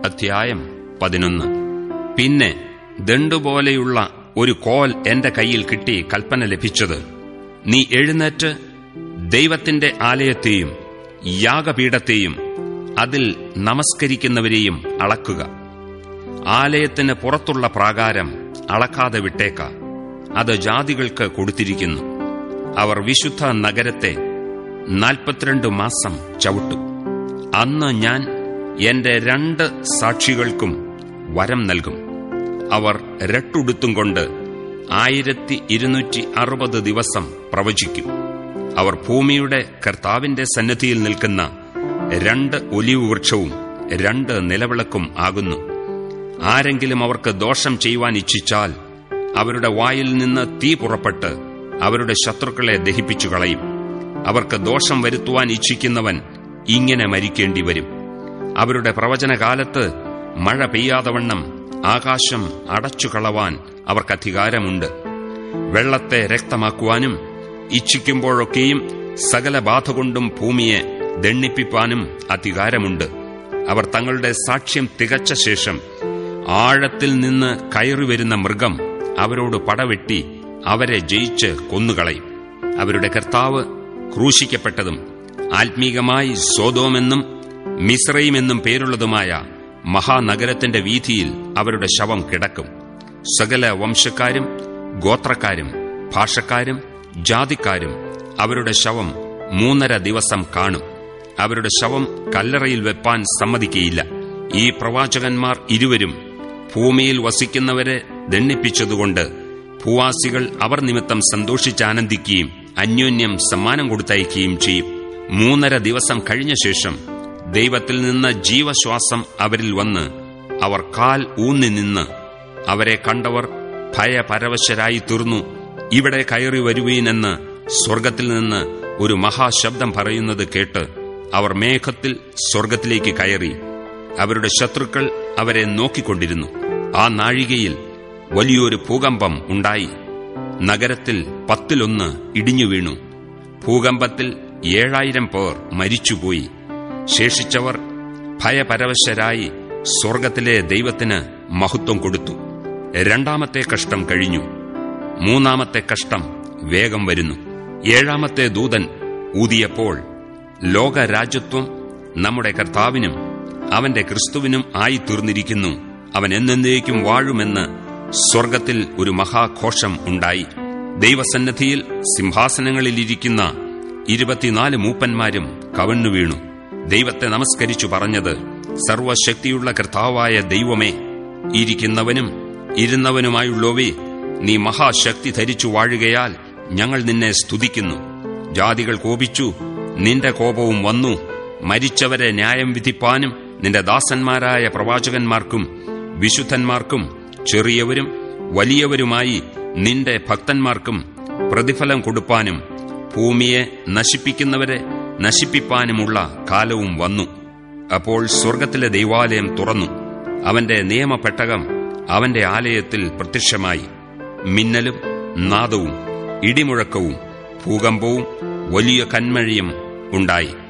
അധ്യായം പതിനൊന്ന് പിന്നെ ദണ്ടുപോലെയുള്ള ഒരു കോൽ എന്റെ കയ്യിൽ കിട്ടി കൽപ്പന ലഭിച്ചത് നീ എഴുന്നേറ്റ് ദൈവത്തിന്റെ ആലയത്തെയും യാഗപീഠത്തെയും അതിൽ നമസ്കരിക്കുന്നവരെയും അളക്കുക ആലയത്തിന് പുറത്തുള്ള പ്രാകാരം അളക്കാതെ വിട്ടേക്ക അത് ജാതികൾക്ക് കൊടുത്തിരിക്കുന്നു അവർ വിശുദ്ധ നഗരത്തെ നാൽപ്പത്തിരണ്ട് മാസം ചവിട്ടും അന്ന് ഞാൻ എന്റെ രണ്ട് സാക്ഷികൾക്കും വരം നൽകും അവർ രട്ടുടുത്തും കൊണ്ട് ആയിരത്തി ഇരുന്നൂറ്റി അറുപത് ദിവസം പ്രവചിക്കും അവർ ഭൂമിയുടെ കർത്താവിന്റെ സന്നിധിയിൽ നിൽക്കുന്ന രണ്ട് ഒലിവ് വൃക്ഷവും രണ്ട് നിലവിളക്കും ആകുന്നു ആരെങ്കിലും അവർക്ക് ദോഷം ചെയ്യുവാൻ ഇച്ഛിച്ചാൽ അവരുടെ വായിൽ നിന്ന് തീ പുറപ്പെട്ട് അവരുടെ ശത്രുക്കളെ ദഹിപ്പിച്ചു കളയും അവർക്ക് ദോഷം വരുത്തുവാൻ ഇച്ഛിക്കുന്നവൻ ഇങ്ങനെ മരിക്കേണ്ടി വരും അവരുടെ പ്രവചനകാലത്ത് മഴ പെയ്യാതവണ്ണം ആകാശം അടച്ചുകളവാൻ അവർക്ക് അധികാരമുണ്ട് വെള്ളത്തെ രക്തമാക്കുവാനും ഇച്ഛിക്കുമ്പോഴൊക്കെയും സകല ബാധ കൊണ്ടും ഭൂമിയെ ദണ്ണിപ്പിപ്പാനും അധികാരമുണ്ട് അവർ തങ്ങളുടെ സാക്ഷ്യം തികച്ച ശേഷം ആഴത്തിൽ നിന്ന് കയറിവരുന്ന മൃഗം അവരോട് പടവെട്ടി അവരെ ജയിച്ച് കൊന്നുകളയും അവരുടെ കർത്താവ് ക്രൂശിക്കപ്പെട്ടതും ആത്മീകമായി സോതോമെന്നും മിശ്രയുമെന്നും പേരുള്ളതുമായ മഹാനഗരത്തിന്റെ വീതിയിൽ അവരുടെ ശവം കിടക്കും സകല വംശക്കാരും ഗോത്രക്കാരും ഭാഷക്കാരും ജാതിക്കാരും അവരുടെ ശവം മൂന്നര ദിവസം കാണും അവരുടെ ശവം കല്ലറയിൽ വെപ്പാൻ സമ്മതിക്കയില്ല ഈ പ്രവാചകന്മാർ ഇരുവരും ഭൂമിയിൽ വസിക്കുന്നവരെ ദണ്ണിപ്പിച്ചതുകൊണ്ട് ഭൂവാസികൾ അവർ നിമിത്തം സന്തോഷിച്ചാനന്ദിക്കുകയും അന്യോന്യം സമ്മാനം കൊടുത്തയക്കുകയും ചെയ്യും മൂന്നര ദിവസം കഴിഞ്ഞ ശേഷം ദൈവത്തിൽ നിന്ന് ജീവശ്വാസം അവരിൽ വന്ന് അവർ കാൽ ഊന്നി നിന്ന് അവരെ കണ്ടവർ ഭയപരവശരായി തീർന്നു ഇവിടെ കയറി വരുവീനെന്ന് സ്വർഗത്തിൽ നിന്ന് ഒരു മഹാശബ്ദം പറയുന്നത് കേട്ട് അവർ മേഘത്തിൽ സ്വർഗത്തിലേക്ക് കയറി അവരുടെ ശത്രുക്കൾ അവരെ നോക്കിക്കൊണ്ടിരുന്നു ആ നാഴികയിൽ വലിയൊരു ഭൂകമ്പം ഉണ്ടായി നഗരത്തിൽ പത്തിലൊന്ന് ഇടിഞ്ഞു വീണു ഭൂകമ്പത്തിൽ ഏഴായിരം പേർ മരിച്ചുപോയി ശേഷിച്ചവർ ഭയപരവശരായി സ്വർഗത്തിലെ ദൈവത്തിന് മഹത്വം കൊടുത്തു രണ്ടാമത്തെ കഷ്ടം കഴിഞ്ഞു മൂന്നാമത്തെ കഷ്ടം വേഗം വരുന്നു ഏഴാമത്തെ ദൂതൻ ഊതിയപ്പോൾ ലോകരാജ്യത്വം നമ്മുടെ കർത്താവിനും അവന്റെ ക്രിസ്തുവിനും ആയി തീർന്നിരിക്കുന്നു അവൻ എന്നേക്കും വാഴുമെന്ന് സ്വർഗത്തിൽ ഒരു മഹാഘോഷം ഉണ്ടായി ദൈവസന്നദ്ധിയിൽ സിംഹാസനങ്ങളിലിരിക്കുന്ന ഇരുപത്തിനാല് മൂപ്പന്മാരും കവണ്ണു വീണു ദൈവത്തെ നമസ്കരിച്ചു പറഞ്ഞത് സർവശക്തിയുള്ള കർത്താവായ ദൈവമേ ഇരിക്കുന്നവനും ഇരുന്നവനുമായുള്ളവേ നീ മഹാശക്തി ധരിച്ചു വാഴുകയാൽ ഞങ്ങൾ നിന്നെ സ്തുതിക്കുന്നു ജാതികൾ കോപിച്ചു നിന്റെ കോപവും വന്നു മരിച്ചവരെ ന്യായം വിധിപ്പാനും നിന്റെ ദാസന്മാരായ പ്രവാചകന്മാർക്കും വിശുദ്ധന്മാർക്കും ചെറിയവരും വലിയവരുമായി നിന്റെ ഭക്തന്മാർക്കും പ്രതിഫലം കൊടുപ്പാനും ഭൂമിയെ നശിപ്പിക്കുന്നവരെ നശിപ്പിപ്പാനുമുള്ള കാലവും വന്നു അപ്പോൾ സ്വർഗത്തിലെ ദൈവാലയം തുറന്നു അവന്റെ നിയമപ്പെട്ടകം അവന്റെ ആലയത്തിൽ പ്രത്യക്ഷമായി മിന്നലും നാദവും ഇടിമുഴക്കവും ഭൂകമ്പവും വലിയ കന്മഴയും ഉണ്ടായി